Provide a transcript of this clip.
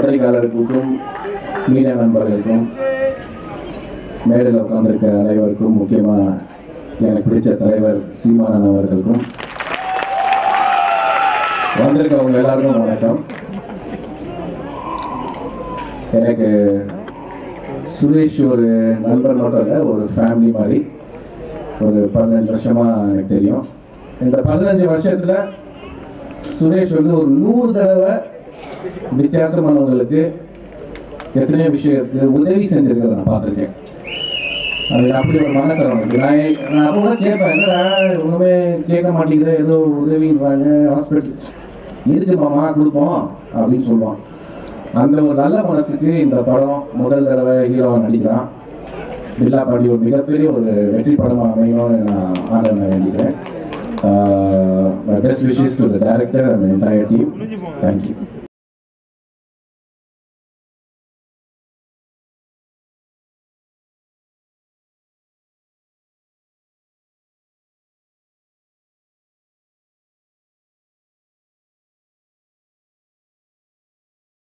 பத்திரிகையாளர்களுக்கும் media நண்பர்களுக்கும் மேடையில் உட்கார்ந்திருக்க அனைவருக்கும் முக்கியமாக எனக்கு பிடிச்ச தலைவர் சீமானன் அவர்களுக்கும் வந்திருக்கவங்க எல்லாருக்கும் வணக்கம் எனக்கு சுரேஷ் ஒரு நண்பர் மட்டும் இல்லை ஒரு ஃபேமிலி மாதிரி ஒரு பதினஞ்சு வருஷமா எனக்கு தெரியும் இந்த பதினஞ்சு வருஷத்துல சுரேஷ் வந்து ஒரு நூறு தடவை வித்தியாசமானவங்களுக்கு எத்தனையோ விஷயத்துக்கு உதவி செஞ்சிருக்கிறத நான் பார்த்துருக்கேன் அது அப்படி ஒரு மனசு அவனுக்கு நான் நான் அப்போ கூட கேட்பேன் என்னடா ஒன்றுமே கேட்க மாட்டேங்கிற ஏதோ உதவின்றாங்க ஹாஸ்பிட்டல் இருக்கு மாமா கொடுப்போம் அப்படின்னு சொல்லுவான் அந்த ஒரு நல்ல மனசுக்கு இந்த படம் முதல் தடவை ஹீரோவாக நடிக்கிறான் பில்லா பாண்டி ஒரு மிகப்பெரிய ஒரு வெற்றி படமாக அமையணும்னு நான் ஆண்டவனை வேண்டிக்கிறேன் best wishes to the director and entire team thank you